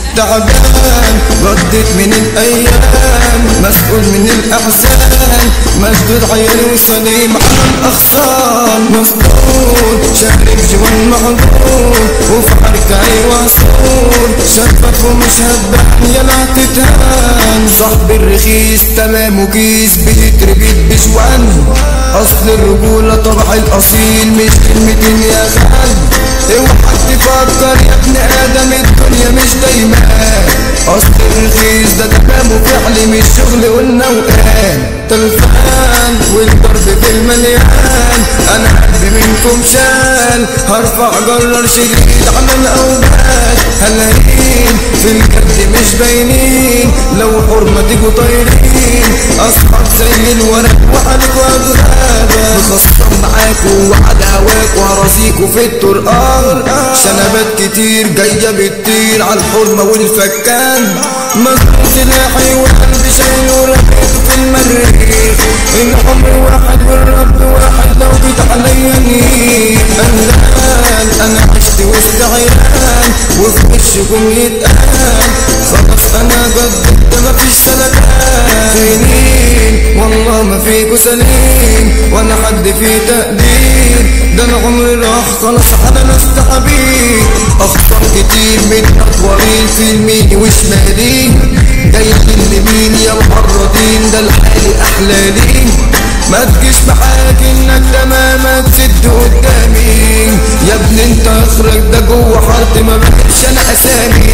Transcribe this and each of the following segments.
تعبان ردت من الايام مسؤول من الاحزان مشدود عيالي وسليم على الاخصام مفقود شارب جوان معدود وفي عركعي وصول شفت ومش هتبان يلا تتهان صاحب الرخيص تمام وكيس بيتربيت بجوان اصل الرجولة طبع الاصيل مش كلمتين يا خال اوعى تفكر يا ابن ادم الدنيا مش دايما اصل الرخيص ده تمام وفعل مش شغل والنوقان تلفان والضرب في المليان انا قلبي منكم شال هرفع جرر شديد على الاوبات هلاقين في الجد مش باينين لو حرمة تيجوا طايرين اصحاب زي الورق وعليك وغابة بخصم معاكوا وعلى هواكوا هرازيكوا في الطرقان شنبات كتير جاية بتطير على الحرمة والفكان مصدر سلاحي وقلبي شايل ورميته في المريخ العمر واحد والرب واحد لو جيت عليا نيل قلقان انا عشت وسط عيال وفي وشكم يتقال خلاص انا جددت مفيش سلكان سنين والله ما فيكوا سليم ولا حد فيه تقدير ده العمر راح خلاص على ناس تعبين اخطر كتير من اطوالين في اليمين وشمالين جايين لمين يا محرضين ده الحال احلالين ما تجيش معاك انك تماما تسد قدامي يا ابن انت اخرج ده جوه حارتي ما بقتش انا اسامي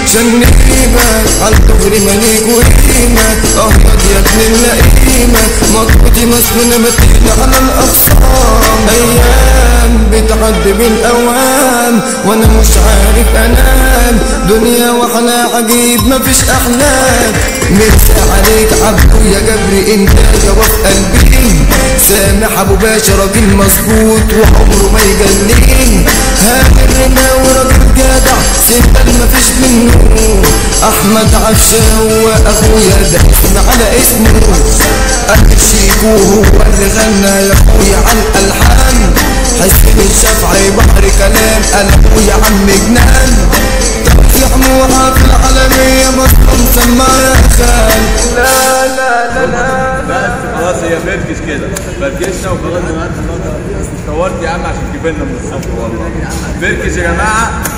شنيمة على الدغري مليك وقيمة اهيض يا ابن اللئيمة مطبوطي مسنونة متين على الاخصام ايام بتعدي بالاوهام وانا مش عارف انام دنيا واحنا عجيب مفيش احلام مرسى عليك عبدو يا جبري انت جواب قلبي سامح ابو باشا راجل مظبوط وعمره ما يجنين هامر رماوي راجل جدع سندال مفيش منه احمد عشا هو اخويا ده اسم على اسمه اخر شيكو هو اللي غنى يا اخويا على الالحان حسين الشافعي بحر كلام انا ابويا عم جنان ترجع موعى في العالمية مصر مسمى يا خال لا لا لا لا بس خلاص هي فركش كده فركشنا وخلاص دلوقتي طورت يا عم عشان تجيب لنا من الصبح والله فركش يا جماعه